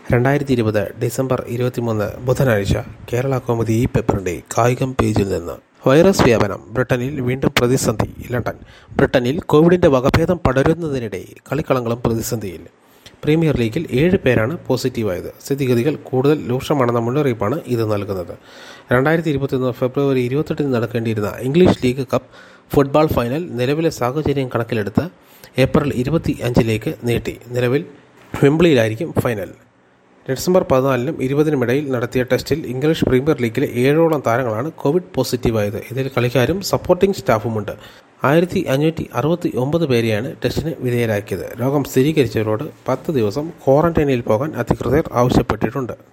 രണ്ടായിരത്തി ഇരുപത് ഡിസംബർ ഇരുപത്തിമൂന്ന് ബുധനാഴ്ച കേരള കോമഡി ഈ പേപ്പറിന്റെ കായികം പേജിൽ നിന്ന് വൈറസ് വ്യാപനം ബ്രിട്ടനിൽ വീണ്ടും പ്രതിസന്ധി ലണ്ടൻ ബ്രിട്ടനിൽ കോവിഡിന്റെ വകഭേദം പടരുന്നതിനിടെ കളിക്കളങ്ങളും പ്രതിസന്ധിയിൽ പ്രീമിയർ ലീഗിൽ ഏഴ് പേരാണ് പോസിറ്റീവായത് സ്ഥിതിഗതികൾ കൂടുതൽ രൂക്ഷമാണെന്ന മുന്നറിയിപ്പാണ് ഇത് നൽകുന്നത് രണ്ടായിരത്തി ഇരുപത്തിയൊന്ന് ഫെബ്രുവരി ഇരുപത്തെട്ടിന് നടക്കേണ്ടിയിരുന്ന English league cup football final നിലവിലെ സാഹചര്യം കണക്കിലെടുത്ത് ഏപ്രിൽ ഇരുപത്തി അഞ്ചിലേക്ക് നീട്ടി നിലവിൽ വെംബ്ലിയിലായിരിക്കും ഫൈനൽ ഡിസംബർ പതിനാലിനും ഇരുപതിനുമിടയിൽ നടത്തിയ ടെസ്റ്റിൽ ഇംഗ്ലീഷ് പ്രീമിയർ ലീഗിലെ ഏഴോളം താരങ്ങളാണ് കോവിഡ് പോസിറ്റീവായത് ഇതിൽ കളിക്കാരും സപ്പോർട്ടിംഗ് സ്റ്റാഫുമുണ്ട് ആയിരത്തി അഞ്ഞൂറ്റി അറുപത്തി ഒമ്പത് പേരെയാണ് ടെസ്റ്റിന് വിധേയരാക്കിയത് രോഗം സ്ഥിരീകരിച്ചവരോട് പത്ത് ദിവസം ക്വാറന്റൈനിൽ പോകാൻ അധികൃതർ ആവശ്യപ്പെട്ടിട്ടുണ്ട്